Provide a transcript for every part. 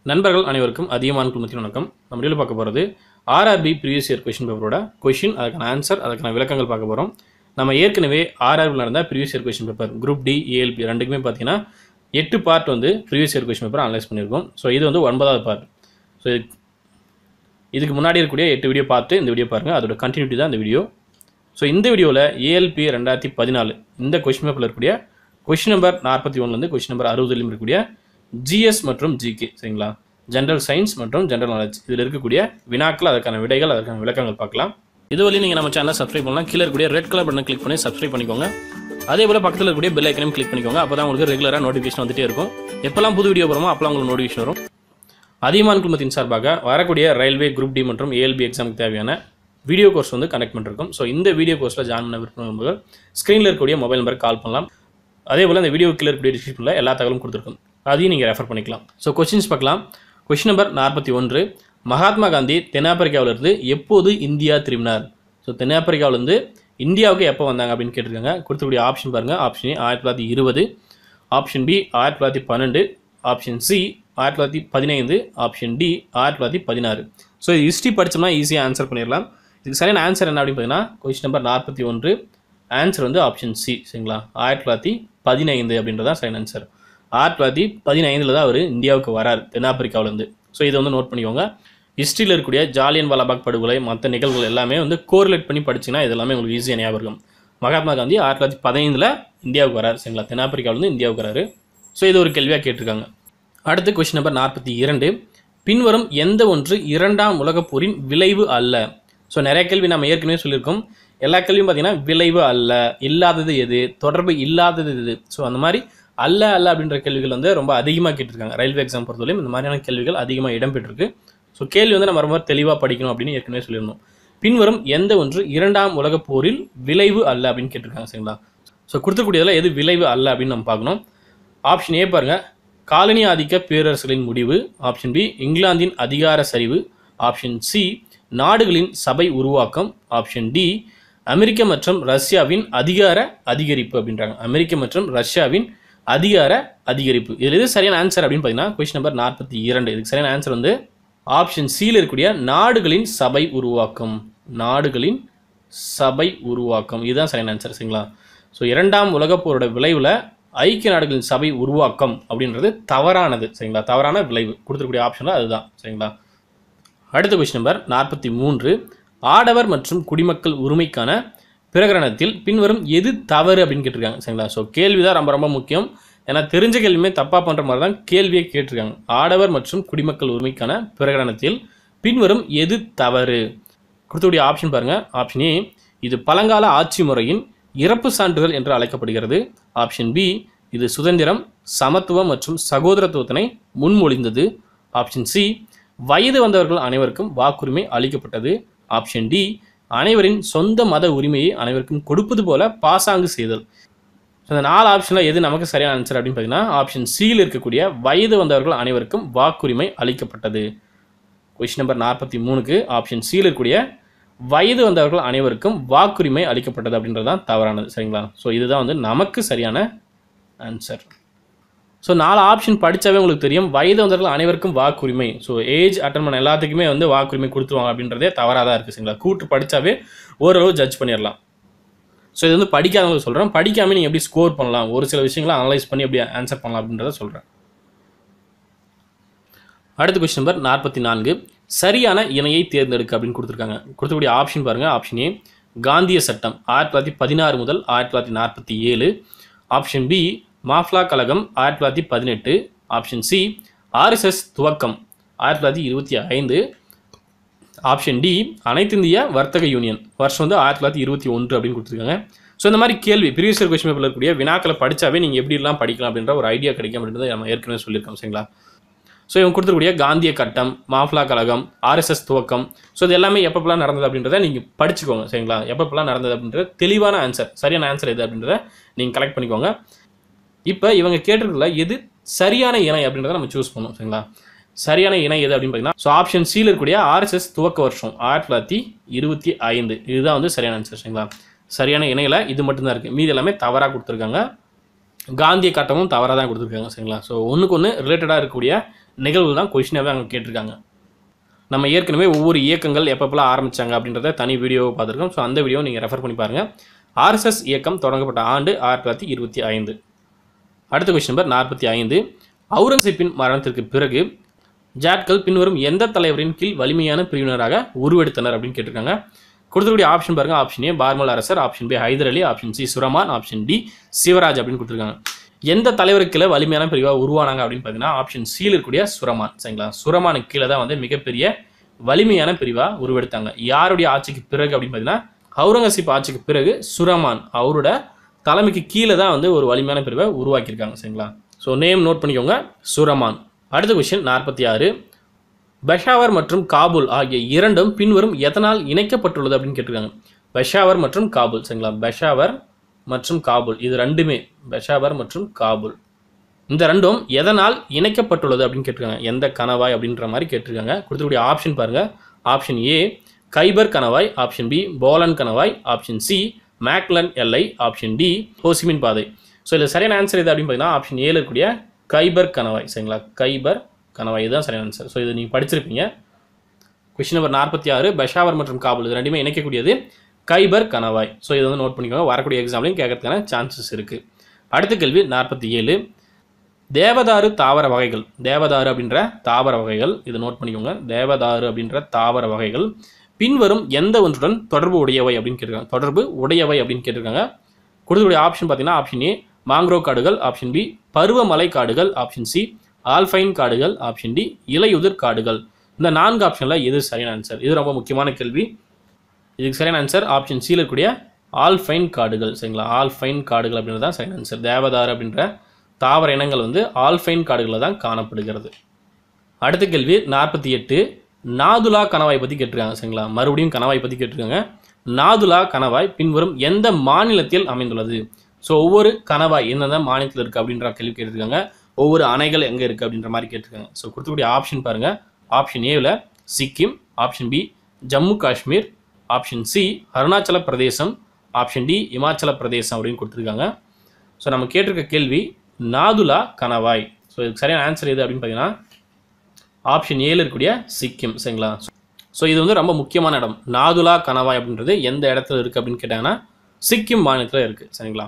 நண்பர்கள் அனைவருக்கும் அதிகமான குழுமத்தின் வணக்கம் நம்ம வீடியோவில் பார்க்க போகிறது ஆர்ஆர்பி ப்ரீவியஸ் இயர் கொஷின் பேப்பரோட கொஷின் அதுக்கான ஆன்சர் அதுக்கான விளக்கங்கள் பார்க்க போகிறோம் நம்ம ஏற்கனவே ஆர்ஆர்பியில் நடந்த previous year question paper group D ALP ரெண்டுக்குமே பார்த்தீங்கன்னா எட்டு பார்ட் வந்து previous year question paper analyse பண்ணியிருக்கோம் ஸோ இது வந்து ஒன்பதாவது பார்ட் ஸோ இது இதுக்கு முன்னாடி இருக்கக்கூடிய எட்டு வீடியோ பார்த்து இந்த வீடியோ பாருங்கள் அதோட கண்டினியூட்டி தான் இந்த வீடியோ ஸோ இந்த வீடியோவில் ஏஎல்பி ரெண்டாயிரத்தி பதினாலு இந்த கொஷின் பேப்பரில் இருக்கக்கூடிய கொஷின் நம்பர் நாற்பத்தி ஒன்றுலேருந்து கொஷின் நம்பர் அறுபதுலையும் இருக்கக்கூடிய ஜிஎஸ் மற்றும் ஜிகே சரிங்களா ஜென்ரல் சயின்ஸ் மற்றும் ஜென்ரல் நாலேஜ் இதில் இருக்கக்கூடிய வினாக்கள் அதற்கான விடைகள் அதற்கான விளக்கங்கள் பார்க்கலாம் இதுவரையும் நீங்கள் நம்ம சேனலை சப்ஸ்கிரைப் பண்ணலாம் கீழே இருக்கக்கூடிய ரெட் கலர் பட்டனை கிளிக் பண்ணி சப்ஸ்கிரைப் பண்ணிக்கோங்க அதே போல் பக்கத்தில் இருக்கக்கூடிய பெல் ஐக்கனையும் கிளிக் பண்ணிக்கோங்க அப்போ தான் உங்களுக்கு ரெகுலராக நோட்டிஃபிகேஷன் வந்துட்டே இருக்கும் எப்போல்லாம் புது வீடியோ போகிறோமோ அப்போலாம் உங்களுக்கு நோட்டிஃபிகேஷன் வரும் அதிகமான குழுமத்தின் சார்பாக வரக்கூடிய ரயில்வே குரூப் டி மற்றும் ஏஎல்பி எக்ஸாமுக்கு தேவையான வீடியோ கோர்ஸ் வந்து கனெக்ட் பண்ணிருக்கோம் ஸோ இந்த வீடியோ கோர்ஸில் ஜாயின் பண்ண விருப்பங்கள் ஸ்க்ரீனில் இருக்கக்கூடிய மொபைல் நம்பருக்கு கால் பண்ணலாம் அதே போல் இந்த வீடியோ கீழே இருக்கக்கூடிய டிஸ்கிரிப்ஷனில் எல்லா தகவலும் கொடுத்துருக்கோம் அதையும் நீங்கள் ரெஃபர் பண்ணிக்கலாம் ஸோ கொஸ்டின்ஸ் பார்க்கலாம் கொஸ்டின் நம்பர் நாற்பத்தி ஒன்று மகாத்மா காந்தி தென்னாப்பிரிக்காவிலிருந்து எப்போது இந்தியா திரும்பினார் ஸோ தென்னாப்பிரிக்காவிலேருந்து இந்தியாவுக்கு எப்போ வந்தாங்க அப்படின்னு கேட்டிருக்காங்க கொடுத்துக்கூடிய ஆப்ஷன் பாருங்கள் ஆப்ஷன் ஏ ஆயிரத்தி தொள்ளாயிரத்தி இருபது ஆப்ஷன் பி ஆயிரத்தி தொள்ளாயிரத்தி பன்னெண்டு ஆப்ஷன் சி ஆயிரத்தி தொள்ளாயிரத்தி பதினைந்து ஆப்ஷன் டி ஆயிரத்தி தொள்ளாயிரத்தி பதினாறு ஸோ இது ஹிஸ்ட்ரி படிச்சோம்னா ஈஸியாக ஆன்சர் பண்ணிடலாம் இதுக்கு சரியான ஆன்சர் என்ன அப்படின்னு பார்த்தீங்கன்னா கொஸ்டின் நம்பர் நாற்பத்தி ஒன்று ஆன்சர் வந்து ஆப்ஷன் சி சரிங்களா ஆயிரத்தி தொள்ளாயிரத்தி பதினைந்து அப்படின்றது தான் சரியான ஆன்சர் ஆயிரத்தி தொள்ளாயிரத்தி பதினைந்தில் தான் அவர் இந்தியாவுக்கு வரார் தென்னாப்பிரிக்காவிலேருந்து ஸோ இதை வந்து நோட் பண்ணிக்கோங்க ஹிஸ்ட்ரியில் இருக்கக்கூடிய ஜாலியன் வாலாபாக் படுகொலை மற்ற நிகழ்வுகள் எல்லாமே வந்து கோரிலேட் பண்ணி படிச்சிங்கன்னா இது எல்லாமே உங்களுக்கு ஈஸியாக ஞாபகம் இருக்கும் மகாத்மா காந்தி ஆயிரத்தி தொள்ளாயிரத்தி பதினைந்தில் இந்தியாவுக்கு வரார் சரிங்களா தென்னாப்பிரிக்காவிலேருந்து இந்தியாவுக்கு வராரு ஸோ இது ஒரு கேள்வியாக கேட்டிருக்காங்க அடுத்து கொஸ்டின் நம்பர் நாற்பத்தி இரண்டு பின்வரும் எந்த ஒன்று இரண்டாம் உலகப் போரின் விளைவு அல்ல ஸோ நிறைய கேள்வி நம்ம ஏற்கனவே சொல்லியிருக்கோம் எல்லா கேள்வியும் பார்த்தீங்கன்னா விளைவு அல்ல இல்லாதது எது தொடர்பு இல்லாதது எது ஸோ அந்த மாதிரி அல்ல அல்ல அப்படின்ற கேள்விகள் வந்து ரொம்ப அதிகமாக கேட்டிருக்காங்க ரயில்வே எக்ஸாம் பொறுத்தவரையும் இந்த மாதிரியான கேள்விகள் அதிகமாக இடம்பெற்றிருக்கு ஸோ கேள்வி வந்து நம்ம ரொம்ப தெளிவாக படிக்கணும் அப்படின்னு ஏற்கனவே சொல்லியிருந்தோம் பின்வரும் எந்த ஒன்று இரண்டாம் உலகப் போரில் விளைவு அல்ல அப்படின்னு கேட்டிருக்காங்க சரிங்களா ஸோ கொடுத்துக்கூடியதில் எது விளைவு அல்ல அப்படின்னு நம்ம பார்க்கணும் ஆப்ஷன் ஏ பாருங்க காலனி ஆதிக்க பேரரசுகளின் முடிவு ஆப்ஷன் பி இங்கிலாந்தின் அதிகார சரிவு ஆப்ஷன் சி நாடுகளின் சபை உருவாக்கம் ஆப்ஷன் டி அமெரிக்க மற்றும் ரஷ்யாவின் அதிகார அதிகரிப்பு அப்படின்றாங்க அமெரிக்க மற்றும் ரஷ்யாவின் அதிகார அதிகரிப்பு இதில் எது சரியான ஆன்சர் அப்படின்னு பார்த்தீங்கன்னா கொஸ்டின் நம்பர் நாற்பத்தி இரண்டு இதுக்கு சரியான ஆன்சர் வந்து ஆப்ஷன் சியில் இருக்கக்கூடிய நாடுகளின் சபை உருவாக்கம் நாடுகளின் சபை உருவாக்கம் இதுதான் சரியான ஆன்சர் சரிங்களா ஸோ இரண்டாம் உலகப் போரோட விளைவில் ஐக்கிய நாடுகளின் சபை உருவாக்கம் அப்படின்றது தவறானது சரிங்களா தவறான விளைவு கொடுத்துருக்கூடிய ஆப்ஷனில் அதுதான் சரிங்களா அடுத்த கொஸ்டின் நம்பர் நாற்பத்தி மூன்று ஆடவர் மற்றும் குடிமக்கள் உரிமைக்கான பிரகடனத்தில் பின்வரும் எது தவறு அப்படின்னு கேட்டிருக்காங்க சரிங்களா ஸோ கேள்வி தான் ரொம்ப ரொம்ப முக்கியம் ஏன்னா தெரிஞ்ச கேள்வியுமே தப்பாக பண்ணுற மாதிரி தான் கேள்வியை கேட்டிருக்காங்க ஆடவர் மற்றும் குடிமக்கள் உரிமைக்கான பிரகடனத்தில் பின்வரும் எது தவறு கொடுத்தக்கூடிய ஆப்ஷன் பாருங்கள் ஆப்ஷன் ஏ இது பழங்கால ஆட்சி முறையின் இறப்பு சான்றிதழ் என்று அழைக்கப்படுகிறது ஆப்ஷன் பி இது சுதந்திரம் சமத்துவம் மற்றும் சகோதரத்துவத்தினை முன்மொழிந்தது ஆப்ஷன் சி வயது வந்தவர்கள் அனைவருக்கும் வாக்குரிமை அளிக்கப்பட்டது ஆப்ஷன் டி அனைவரின் சொந்த மத உரிமையை அனைவருக்கும் கொடுப்பது போல பாசாங்கு செய்தல் ஸோ இந்த நாலு ஆப்ஷனில் எது நமக்கு சரியான ஆன்சர் அப்படின்னு பார்த்தீங்கன்னா ஆப்ஷன் சியில் இருக்கக்கூடிய வயது வந்தவர்கள் அனைவருக்கும் வாக்குரிமை அளிக்கப்பட்டது கொஸ்டின் நம்பர் நாற்பத்தி மூணுக்கு ஆப்ஷன் சியில் இருக்கக்கூடிய வயது வந்தவர்கள் அனைவருக்கும் வாக்குரிமை அளிக்கப்பட்டது அப்படின்றது தான் தவறானது சரிங்களா ஸோ இதுதான் வந்து நமக்கு சரியான ஆன்சர் ஸோ நாலு ஆப்ஷன் படித்தாவே உங்களுக்கு தெரியும் வயது வந்தவர்கள் அனைவருக்கும் வாக்குரிமை ஸோ ஏஜ் அட்டன் பண்ண எல்லாத்துக்குமே வந்து வாக்குரிமை கொடுத்துருவாங்க அப்படின்றதே தவறாக தான் இருக்குது சரிங்களா கூட்டு படித்தாவே ஓரளவு ஜட்ஜ் பண்ணிடலாம் ஸோ இது வந்து படிக்காதவங்களுக்கு சொல்கிறேன் படிக்காமல் நீங்கள் எப்படி ஸ்கோர் பண்ணலாம் ஒரு சில விஷயங்களை அனலைஸ் பண்ணி எப்படி ஆன்சர் பண்ணலாம் அப்படின்றத சொல்கிறேன் அடுத்த கொஸ்டின் நம்பர் நாற்பத்தி நான்கு சரியான இணையை தேர்ந்தெடுக்க அப்படின்னு கொடுத்துருக்காங்க கொடுத்தக்கூடிய ஆப்ஷன் பாருங்கள் ஆப்ஷன் ஏ காந்திய சட்டம் ஆயிரத்தி தொள்ளாயிரத்தி பதினாறு முதல் ஆயிரத்தி தொள்ளாயிரத்தி நாற்பத்தி ஏழு ஆப்ஷன் பி மாஃப்லா கழகம் ஆயிரத்தி தொள்ளாயிரத்தி பதினெட்டு ஆப்ஷன் சி ஆர்எஸ்எஸ் துவக்கம் ஆயிரத்தி தொள்ளாயிரத்தி இருபத்தி ஐந்து ஆப்ஷன் டி அனைத்திந்திய வர்த்தக யூனியன் வருஷம் வந்து ஆயிரத்தி தொள்ளாயிரத்தி இருபத்தி ஒன்று அப்படின்னு கொடுத்துருக்காங்க ஸோ இந்த மாதிரி கேள்வி ப்ரீவியஸ் இயர் கொஸ்டின் பேப்பரில் இருக்கக்கூடிய வினாக்களை படித்தாவே நீங்கள் எப்படிலாம் படிக்கலாம் அப்படின்ற ஒரு ஐடியா கிடைக்கும் அப்படின்றத நம்ம ஏற்கனவே சொல்லியிருக்கோம் சரிங்களா ஸோ இவங்க கொடுத்துருக்கூடிய காந்திய கட்டம் மாஃப்லா கழகம் ஆர்எஸ்எஸ் துவக்கம் ஸோ இது எல்லாமே எப்பப்பெல்லாம் நடந்தது அப்படின்றத நீங்கள் படிச்சுக்கோங்க சரிங்களா எப்பப்பெல்லாம் நடந்தது அப்படின்றது தெளிவான ஆன்சர் சரியான ஆன்சர் எது அப்படின்றத நீங்கள் கலெக்ட் பண்ணிக்கோங்க இப்போ இவங்க கேட்டிருக்கல எது சரியான இணை அப்படின்றத நம்ம சூஸ் பண்ணணும் சரிங்களா சரியான இணை எது அப்படின்னு பார்த்தீங்கன்னா ஸோ ஆப்ஷன் சியில் இருக்கக்கூடிய ஆர்எஸ்எஸ் துவக்க வருஷம் ஆயிரத்தி தொள்ளாயிரத்தி இருபத்தி ஐந்து இதுதான் வந்து சரியான ஆன்சர் சரிங்களா சரியான இணையில் இது மட்டும்தான் இருக்குது மீதி எல்லாமே தவறாக கொடுத்துருக்காங்க காந்திய கட்டமும் தவறாக தான் கொடுத்துருக்காங்க சரிங்களா ஸோ ஒன்றுக்கு ஒன்று ரிலேட்டடாக இருக்கக்கூடிய நிகழ்வுகள் தான் கொஷினாகவே அங்கே கேட்டிருக்காங்க நம்ம ஏற்கனவே ஒவ்வொரு இயக்கங்கள் எப்பப்பெல்லாம் ஆரம்பிச்சாங்க அப்படின்றத தனி வீடியோவை பார்த்துருக்கோம் ஸோ அந்த வீடியோ நீங்கள் ரெஃபர் பண்ணி பாருங்கள் ஆர்எஸ்எஸ் இயக்கம் தொடங்கப்பட்ட ஆண்டு ஆயிரத்தி தொள்ளாயிரத்தி இருபத்தி ஐந்து அடுத்த கொஸ்டின் நம்பர் நாற்பத்தி ஐந்து அவுரங்கசீப்பின் மரணத்திற்கு பிறகு ஜாட்கள் பின்வரும் எந்த தலைவரின் கீழ் வலிமையான பிரிவினராக உருவெடுத்தனர் அப்படின்னு கேட்டிருக்காங்க கொடுத்துக்கூடிய ஆப்ஷன் பாருங்க ஆப்ஷன் ஏ பார்மல் அரசர் option B Hyder Ali option C சுரமான் ஆப்ஷன் டி சிவராஜ் அப்படின்னு கொடுத்துருக்காங்க எந்த தலைவருக்கு கீழே வலிமையான பிரிவாக உருவானாங்க அப்படின்னு பார்த்தீங்கன்னா ஆப்ஷன் சியில் இருக்கக்கூடிய சுரமான் சரிங்களா சுரமானுக்கு கீழே தான் வந்து மிகப்பெரிய வலிமையான பிரிவாக உருவெடுத்தாங்க யாருடைய ஆட்சிக்கு பிறகு அப்படின்னு பார்த்தீங்கன்னா அவுரங்கசீப் ஆட்சிக்கு பிறகு சுரமான் அவரோட தலைமைக்கு கீழே தான் வந்து ஒரு வலிமையான பிரிவை உருவாக்கியிருக்காங்க சரிங்களா ஸோ நேம் நோட் பண்ணிக்கோங்க சுரமான் அடுத்த கொஸ்டின் நாற்பத்தி ஆறு பெஷாவர் மற்றும் காபூல் ஆகிய இரண்டும் பின்வரும் எதனால் இணைக்கப்பட்டுள்ளது அப்படின்னு கேட்டிருக்காங்க பெஷாவர் மற்றும் காபூல் சரிங்களா பெஷாவர் மற்றும் காபூல் இது ரெண்டுமே பெஷாவர் மற்றும் காபூல் இந்த ரெண்டும் எதனால் இணைக்கப்பட்டுள்ளது அப்படின்னு கேட்டிருக்காங்க எந்த கணவாய் அப்படின்ற மாதிரி கேட்டிருக்காங்க கொடுத்துக்கூடிய ஆப்ஷன் பாருங்க ஆப்ஷன் ஏ கைபர் கணவாய் ஆப்ஷன் பி போலன் கணவாய் ஆப்ஷன் சி மேக்லன் எல்லை ஆப்ஷன் டி ஹோசிமின் பாதை ஸோ இதில் சரியான ஆன்சர் எது அப்படின்னு பார்த்தீங்கன்னா ஆப்ஷன் ஏல இருக்கக்கூடிய கைபர் கணவாய் சரிங்களா கைபர் கணவாய் இதுதான் சரியான ஆன்சர் ஸோ இது நீங்கள் படிச்சிருப்பீங்க கொஷின் நம்பர் நாற்பத்தி ஆறு பெஷாவர் மற்றும் காபூல் இது ரெண்டுமே இணைக்கக்கூடியது கைபர் கணவாய் ஸோ இதை வந்து நோட் பண்ணிக்கோங்க வரக்கூடிய எக்ஸாம்லையும் கேட்கறதுக்கான சான்சஸ் இருக்குது அடுத்த கேள்வி நாற்பத்தி ஏழு தேவதாரு தாவர வகைகள் தேவதாரு அப்படின்ற தாவர வகைகள் இதை நோட் பண்ணிக்கோங்க தேவதாரு அப்படின்ற தாவர வகைகள் பின்வரும் எந்த ஒன்றுடன் தொடர்பு உடையவை அப்படின்னு கேட்டிருக்காங்க தொடர்பு உடையவை அப்படின்னு கேட்டிருக்காங்க கொடுக்கக்கூடிய ஆப்ஷன் பார்த்தீங்கன்னா ஆப்ஷன் ஏ மாங்க்ரோ காடுகள் ஆப்ஷன் பி பருவமலை காடுகள் ஆப்ஷன் சி ஆல்ஃபைன் காடுகள் ஆப்ஷன் டி இலையுதிர் காடுகள் இந்த நான்கு ஆப்ஷனில் எது சரியான ஆன்சர் இது ரொம்ப முக்கியமான கேள்வி இதுக்கு சரியான ஆன்சர் ஆப்ஷன் சியில் இருக்கக்கூடிய ஆல்ஃபைன் காடுகள் சரிங்களா ஆல்ஃபைன் காடுகள் அப்படின்றது தான் சரியான ஆன்சர் தேவதார் அப்படின்ற தாவர இனங்கள் வந்து ஆல்ஃபைன் காடுகளில் தான் காணப்படுகிறது அடுத்த கேள்வி நாற்பத்தி எட்டு நாதுலா கணவாய் பற்றி கேட்டிருக்காங்க சரிங்களா மறுபடியும் கணவாய் பற்றி கேட்டிருக்காங்க நாதுலா கணவாய் பின்வரும் எந்த மாநிலத்தில் அமைந்துள்ளது ஸோ ஒவ்வொரு கணவாய் எந்தெந்த மாநிலத்தில் இருக்குது அப்படின்ற கேள்வி கேட்டிருக்காங்க ஒவ்வொரு அணைகள் எங்கே இருக்குது அப்படின்ற மாதிரி கேட்டிருக்காங்க ஸோ கொடுக்கக்கூடிய ஆப்ஷன் பாருங்கள் ஆப்ஷன் ஏவில் Sikkim option B Jammu Kashmir option C Arunachal Pradesh option D Himachal பிரதேசம் அப்படின்னு கொடுத்துருக்காங்க ஸோ நம்ம கேட்டிருக்க கேள்வி நாதுலா கணவாய் ஸோ இதுக்கு சரியான ஆன்சர் எது அப்படின்னு பார்த்தீங்கன்னா ஆப்ஷன் ஏல இருக்கக்கூடிய சிக்கிம் சரிங்களா ஸோ இது வந்து ரொம்ப முக்கியமான இடம் நாதுலா கணவாய் அப்படின்றது எந்த இடத்துல இருக்குது அப்படின்னு கேட்டாங்கன்னா சிக்கிம் மாநிலத்தில் இருக்குது சரிங்களா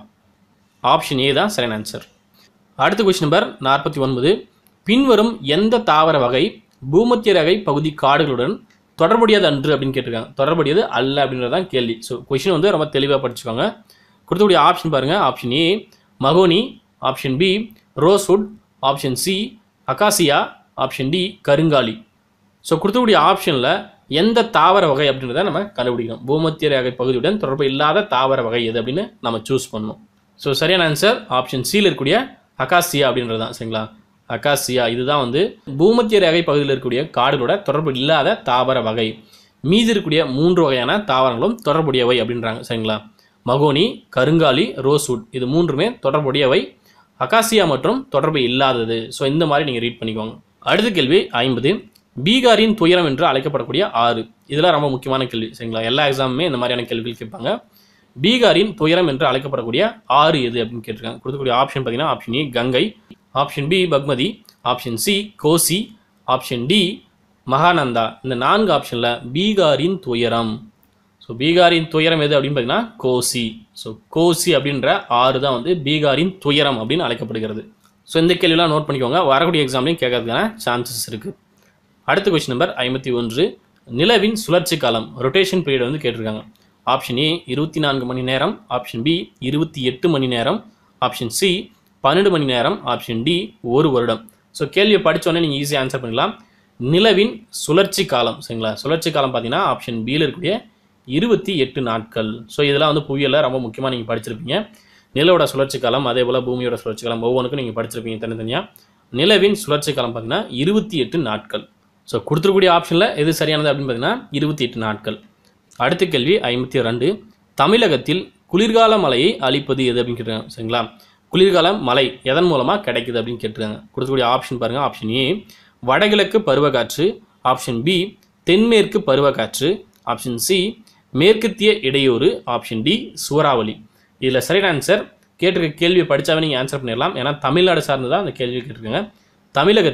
ஆப்ஷன் ஏ தான் சரியான ஆன்சர் அடுத்த கொஸ்டின் நம்பர் நாற்பத்தி ஒன்பது பின்வரும் எந்த தாவர வகை பூமத்திய ரகை பகுதி காடுகளுடன் தொடர்புடையது அன்று அப்படின்னு கேட்டிருக்காங்க தொடர்புடையது அல்ல அப்படின்றது தான் கேள்வி ஸோ கொஷின் வந்து ரொம்ப தெளிவாக படிச்சுக்கோங்க கொடுத்தக்கூடிய ஆப்ஷன் பாருங்கள் option A mahogany option B rosewood option C acacia option D கருங்காலி ஸோ கொடுத்தக்கூடிய ஆப்ஷனில் எந்த தாவர வகை அப்படின்றத நம்ம கண்டுபிடிக்கணும் பூமத்திய ரகை பகுதியுடன் தொடர்பு இல்லாத தாவர வகை எது அப்படின்னு நம்ம சூஸ் பண்ணணும் ஸோ சரியான ஆன்சர் ஆப்ஷன் சியில் இருக்கக்கூடிய அகாசியா அப்படின்றது தான் சரிங்களா அகாசியா இதுதான் வந்து பூமத்திய ரேகை பகுதியில் இருக்கக்கூடிய காடுகளோட தொடர்பு இல்லாத தாவர வகை மீதி இருக்கக்கூடிய மூன்று வகையான தாவரங்களும் தொடர்புடையவை அப்படின்றாங்க சரிங்களா மகோனி கருங்காலி ரோஸ்வுட் இது மூன்றுமே தொடர்புடையவை அகாசியா மற்றும் தொடர்பு இல்லாதது ஸோ இந்த மாதிரி நீங்கள் ரீட் பண்ணிக்கோங்க அடுத்த கேள்வி ஐம்பது பீகாரின் துயரம் என்று அழைக்கப்படக்கூடிய ஆறு இதெல்லாம் ரொம்ப முக்கியமான கேள்வி சரிங்களா எல்லா எக்ஸாமுமே இந்த மாதிரியான கேள்விகள் கேட்பாங்க பீகாரின் துயரம் என்று அழைக்கப்படக்கூடிய ஆறு எது அப்படின்னு கேட்டிருக்காங்க கொடுக்கக்கூடிய ஆப்ஷன் பார்த்தீங்கன்னா option A Ganga option B Bagmati option C Kosi option D Mahananda இந்த நான்கு ஆப்ஷனில் பீகாரின் துயரம் ஸோ பீகாரின் துயரம் எது அப்படின்னு பார்த்தீங்கன்னா கோசி ஸோ கோசி அப்படின்ற ஆறு தான் வந்து பீகாரின் துயரம் அப்படின்னு அழைக்கப்படுகிறது ஸோ இந்த கேள்வியெல்லாம் நோட் பண்ணிக்கோங்க வரக்கூடிய எக்ஸாம்லையும் கேட்கறதுக்கான சான்சஸ் இருக்குது அடுத்த கொஸ்டின் நம்பர் ஐம்பத்தி ஒன்று நிலவின் சுழற்சி காலம் ரொட்டேஷன் பீரியட் வந்து கேட்டிருக்காங்க ஆப்ஷன் ஏ இருபத்தி நான்கு மணி நேரம் ஆப்ஷன் பி இருபத்தி எட்டு மணி நேரம் ஆப்ஷன் சி பன்னெண்டு மணி நேரம் ஆப்ஷன் டி ஒரு வருடம் ஸோ கேள்வியை படித்தோடனே நீங்கள் ஈஸியாக ஆன்சர் பண்ணலாம் நிலவின் சுழற்சி காலம் சரிங்களா சுழற்சி காலம் பார்த்தீங்கன்னா ஆப்ஷன் பியில் இருக்கக்கூடிய இருபத்தி எட்டு நாட்கள் ஸோ இதெல்லாம் வந்து புவியியலில் ரொம்ப முக்கியமாக நீங்கள் படிச்சிருப்பீங்க நிலவோட சுழற்சி காலம் அதே போல் பூமியோட சுழற்சி காலம் ஒவ்வொன்றுக்கும் நீங்கள் படிச்சிருப்பீங்க தனித்தனியாக நிலவின் சுழற்சி காலம் பார்த்தீங்கன்னா இருபத்தி எட்டு நாட்கள் ஸோ கொடுத்துருக்கூடிய ஆப்ஷனில் எது சரியானது அப்படின்னு பார்த்தீங்கன்னா இருபத்தி எட்டு நாட்கள் அடுத்த கேள்வி ஐம்பத்தி ரெண்டு தமிழகத்தில் குளிர்கால மழையை அளிப்பது எது அப்படின்னு கேட்டிருக்காங்க சரிங்களா குளிர்கால மழை எதன் மூலமாக கிடைக்குது அப்படின்னு கேட்டிருக்காங்க கொடுக்கக்கூடிய ஆப்ஷன் பாருங்கள் ஆப்ஷன் ஏ வடகிழக்கு பருவக்காற்று ஆப்ஷன் பி தென்மேற்கு பருவக்காற்று ஆப்ஷன் சி மேற்கத்திய இடையூறு ஆப்ஷன் டி சூறாவளி இதில் சரியான ஆன்சர் கேட்டிருக்க கேள்வியை படித்தாவே நீங்கள் ஆன்சர் பண்ணிடலாம் ஏன்னா தமிழ்நாடு சார்ந்து தான் அந்த கேள்வி கேட்டிருக்காங்க தமிழகத்தில்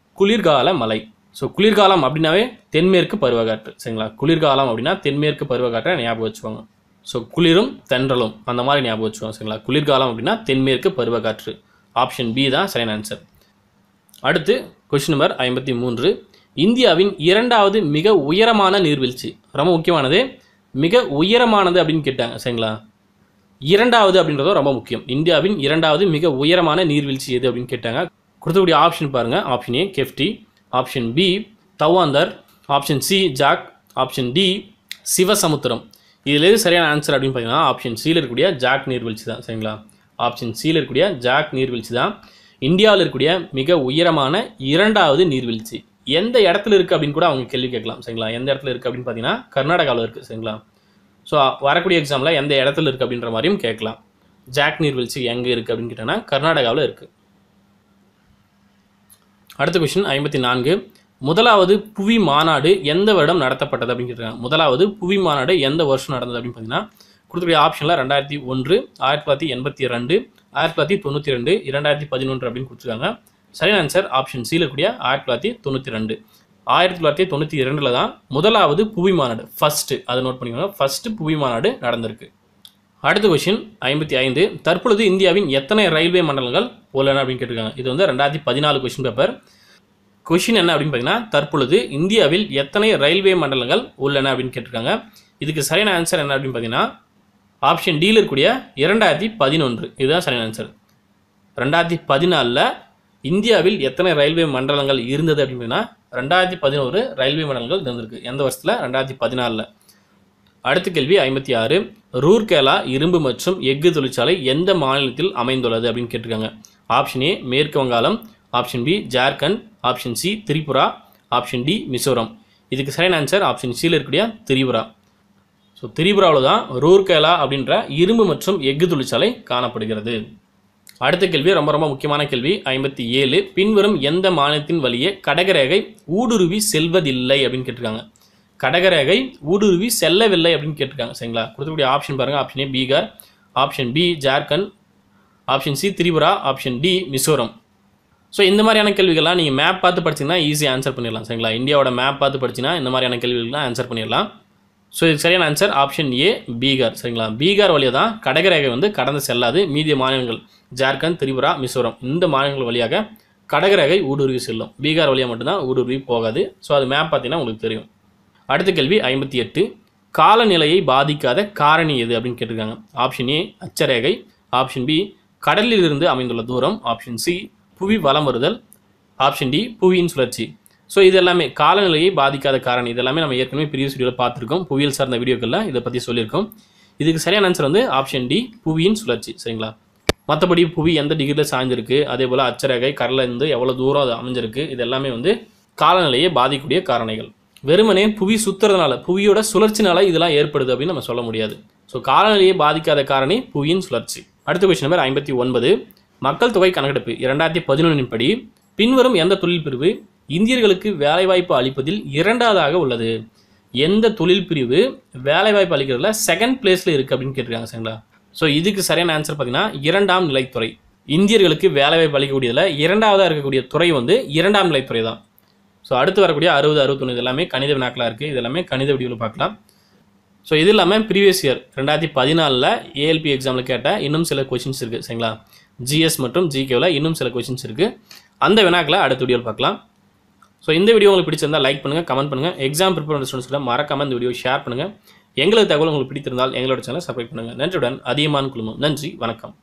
குளிர்கால மலை ஸோ குளிர்காலம் அப்படின்னாவே தென்மேற்கு பருவக்காற்று சரிங்களா குளிர்காலம் அப்படின்னா தென்மேற்கு பருவக்காற்றை ஞாபகம் வச்சுக்கோங்க ஸோ குளிரும் தென்றலும் அந்த மாதிரி ஞாபகம் வச்சுக்கோங்க சரிங்களா குளிர்காலம் அப்படின்னா தென்மேற்கு பருவக்காற்று ஆப்ஷன் பி தான் சரியான ஆன்சர் அடுத்து கொஸ்டின் நம்பர் ஐம்பத்தி மூன்று இந்தியாவின் இரண்டாவது மிக உயரமான நீர்வீழ்ச்சி ரொம்ப முக்கியமானது மிக உயரமானது அப்படின்னு கேட்டாங்க சரிங்களா இரண்டாவது அப்படின்றதும் ரொம்ப முக்கியம் இந்தியாவின் இரண்டாவது மிக உயரமான நீர்வீழ்ச்சி எது அப்படின்னு கேட்டாங்க கொடுத்தக்கூடிய ஆப்ஷன் பாருங்க ஆப்ஷன் ஏ கெஃப்டி ஆப்ஷன் பி தவாந்தர் option C Jog option D Sivasamudram இதில் எது சரியான ஆன்சர் அப்படின்னு பார்த்தீங்கன்னா ஆப்ஷன் சியில் இருக்கக்கூடிய ஜாக் நீர்வீழ்ச்சி தான் சரிங்களா ஆப்ஷன் சியில் இருக்கக்கூடிய ஜாக் நீர்வீழ்ச்சி தான் இந்தியாவில் இருக்கக்கூடிய மிக உயரமான இரண்டாவது நீர்வீழ்ச்சி எந்த இடத்துல இருக்குது அப்படின்னு கூட அவங்க கேள்வி கேட்கலாம் சரிங்களா எந்த இடத்துல இருக்குது அப்படின்னு பார்த்தீங்கன்னா கர்நாடகாவில் இருக்குது சரிங்களா ஸோ வரக்கூடிய எக்ஸாமில் எந்த இடத்துல இருக்குது அப்படின்ற மாதிரியும் கேட்கலாம் ஜாக் நீர்வீழ்ச்சி எங்கே இருக்குது அப்படின்னு கேட்டோன்னா கர்நாடகாவில் இருக்குது அடுத்த கொஸ்டின் ஐம்பத்தி நான்கு முதலாவது புவி மாநாடு எந்த வருடம் நடத்தப்பட்டது அப்படின்னு கேட்டிருக்காங்க முதலாவது புவி மாநாடு எந்த வருஷம் நடந்தது அப்படின்னு பார்த்தீங்கன்னா கொடுத்துக்கூடிய ஆப்ஷனில் ரெண்டாயிரத்தி ஒன்று ஆயிரத்தி தொள்ளாயிரத்தி எண்பத்தி ரெண்டு ஆயிரத்தி தொள்ளாயிரத்தி தொண்ணூற்றி ரெண்டு இரண்டாயிரத்தி பதினொன்று அப்படின்னு கொடுத்துருக்காங்க சரியான ஆன்சர் ஆப்ஷன் சியில் இருக்கக்கூடிய ஆயிரத்தி தொள்ளாயிரத்தி தொண்ணூற்றி ரெண்டு ஆயிரத்தி தொள்ளாயிரத்தி தொண்ணூற்றி இரண்டில் தான் முதலாவது புவி மாநாடு ஃபஸ்ட்டு அதை நோட் பண்ணிக்கோங்க ஃபஸ்ட்டு புவி மாநாடு நடந்திருக்கு அடுத்த கொஷின் ஐம்பத்தி ஐந்து தற்பொழுது இந்தியாவின் எத்தனை ரயில்வே மண்டலங்கள் உள்ளன அப்படின்னு கேட்டிருக்காங்க இது வந்து ரெண்டாயிரத்தி பதினாலு கொஷின் பேப்பர் கொஷின் என்ன அப்படின்னு பார்த்தீங்கன்னா தற்பொழுது இந்தியாவில் எத்தனை ரயில்வே மண்டலங்கள் உள்ளன அப்படின்னு கேட்டிருக்காங்க இதுக்கு சரியான ஆன்சர் என்ன அப்படின்னு பார்த்தீங்கன்னா ஆப்ஷன் டியில் இருக்கக்கூடிய இரண்டாயிரத்தி பதினொன்று இதுதான் சரியான ஆன்சர் ரெண்டாயிரத்தி பதினாலில் இந்தியாவில் எத்தனை ரயில்வே மண்டலங்கள் இருந்தது அப்படின்னு பார்த்தீங்கன்னா ரெண்டாயிரத்தி பதினோரு ரயில்வே மண்டலங்கள் இருந்திருக்கு எந்த வருஷத்தில் ரெண்டாயிரத்தி பதினாலில் அடுத்த கேள்வி ஐம்பத்தி ஆறு ரூர்கேலா இரும்பு மற்றும் எஃகு தொழிற்சாலை எந்த மாநிலத்தில் அமைந்துள்ளது அப்படின்னு கேட்டிருக்காங்க ஆப்ஷன் ஏ மேற்கு வங்காளம் option B Jharkhand option C Tripura option D Mizoram இதுக்கு சரியான ஆன்சர் ஆப்ஷன் சியில் இருக்கக்கூடிய திரிபுரா ஸோ திரிபுராவில் தான் ரூர்கேலா அப்படின்ற இரும்பு மற்றும் எஃகு தொழிற்சாலை காணப்படுகிறது அடுத்த கேள்வி ரொம்ப ரொம்ப முக்கியமான கேள்வி ஐம்பத்தி ஏழு பின்வரும் எந்த மாநிலத்தின் வழியே கடகரேகை ஊடுருவி செல்வதில்லை அப்படின்னு கேட்டிருக்காங்க கடகரேகை ஊடுருவி செல்லவில்லை அப்படின்னு கேட்டிருக்காங்க சரிங்களா கொடுக்கக்கூடிய ஆப்ஷன் பாருங்கள் option A Bihar option B Jharkhand option C Tripura option D Mizoram so இந்த மாதிரியான கேள்விகள்லாம் நீங்கள் மேப் பார்த்து படிச்சீங்கன்னா ஈஸியாக ஆன்சர் பண்ணிடலாம் சரிங்களா இந்தியாவோட மேப் பார்த்து படிச்சிங்கன்னா இந்த மாதிரியான கேள்விகள்லாம் ஆன்சர் பண்ணிடலாம் ஸோ இதுக்கு சரியான ஆன்சர் ஆப்ஷன் ஏ பீகார் சரிங்களா பீகார் வழியாக தான் கடகரேகை வந்து கடந்து செல்லாது மீதிய மாநிலங்கள் ஜார்க்கண்ட் திரிபுரா மிசோரம் இந்த மாநிலங்கள் வழியாக கடகரேகை ஊடுருவி செல்லும் பீகார் வழியாக மட்டும்தான் ஊடுருவி போகாது ஸோ அது மேப் பார்த்தீங்கன்னா உங்களுக்கு தெரியும் அடுத்த கேள்வி ஐம்பத்தி எட்டு காலநிலையை பாதிக்காத காரணி எது அப்படின்னு கேட்டிருக்காங்க ஆப்ஷன் ஏ அச்சரேகை ஆப்ஷன் பி கடலிலிருந்து அமைந்துள்ள தூரம் ஆப்ஷன் சி புவி வலம் வருதல் ஆப்ஷன் டி புவியின் சுழற்சி ஸோ இது எல்லாமே காலநிலையை பாதிக்காத காரணி இது எல்லாமே நம்ம ஏற்கனவே ப்ரீவியஸ் வீடியோவில் பார்த்துருக்கோம் புவியியல் சார்ந்த வீடியோக்களில் இதை பற்றி சொல்லியிருக்கோம் இதுக்கு சரியான ஆன்சர் வந்து ஆப்ஷன் டி புவியின் சுழற்சி சரிங்களா மற்றபடி புவி எந்த டிகிரியில் சாய்ந்திருக்கு அதே போல் அச்சரேகை கடல்ல இருந்து எவ்வளோ தூரம் அது அமைஞ்சிருக்கு இது எல்லாமே வந்து காலநிலையை பாதிக்கக்கூடிய காரணிகள் வெறுமனே புவி சுத்துறதுனால புவியோட சுழற்சினால இதெல்லாம் ஏற்படுது அப்படின்னு நம்ம சொல்ல முடியாது ஸோ காலநிலையை பாதிக்காத காரணி புவியின் சுழற்சி அடுத்த கொஸ்டின் நம்பர் ஐம்பத்தி ஒன்பது மக்கள் தொகை கணக்கெடுப்பு இரண்டாயிரத்தி பதினொன்றின் படி பின்வரும் எந்த தொழில் பிரிவு இந்தியர்களுக்கு வேலைவாய்ப்பு அளிப்பதில் இரண்டாவதாக உள்ளது எந்த தொழில் பிரிவு வேலைவாய்ப்பு அளிக்கிறதுல செகண்ட் பிளேஸில் இருக்குது அப்படின்னு கேட்டிருக்காங்க சரிங்களா ஸோ இதுக்கு சரியான ஆன்சர் பார்த்தீங்கன்னா இரண்டாம் நிலைத்துறை இந்தியர்களுக்கு வேலைவாய்ப்பு அளிக்கக்கூடியதில் இரண்டாவதாக இருக்கக்கூடிய துறை வந்து இரண்டாம் நிலைத்துறை தான் ஸோ அடுத்து வரக்கூடிய அறுபது அறுபத்தொன்று இது எல்லாமே கணித வினாக்களாக இருக்குது இது எல்லாமே கணித வடிவில் பார்க்கலாம் ஸோ இது இல்லாமல் ப்ரீவியஸ் இயர் ரெண்டாயிரத்தி பதினாலில் ஏஎல்பி எக்ஸாமில் கேட்ட இன்னும் சில கொஷின்ஸ் இருக்குது சரிங்களா ஜிஎஸ் மற்றும் ஜிகேவில் இன்னும் சில கொஷின்ஸ் இருக்குது அந்த வினாக்களை அடுத்த வீடியோவில் பார்க்கலாம் ஸோ இந்த வீடியோ உங்களுக்கு பிடிச்சிருந்தால் லைக் பண்ணுங்கள் கமெண்ட் பண்ணுங்கள் எக்ஸாம் ப்ரிப்பேர் பண்ணுற ஸ்டூடெண்ட்ஸ்க்கு மறக்காம இந்த வீடியோ ஷேர் பண்ணுங்கள் எங்களது தகவல் உங்களுக்கு பிடித்திருந்தால் எங்களோட சேனல் சப்ஸ்கிரைப் பண்ணுங்கள் நன்றியுடன் அதிகமான குழுமம் நன்றி வணக்கம்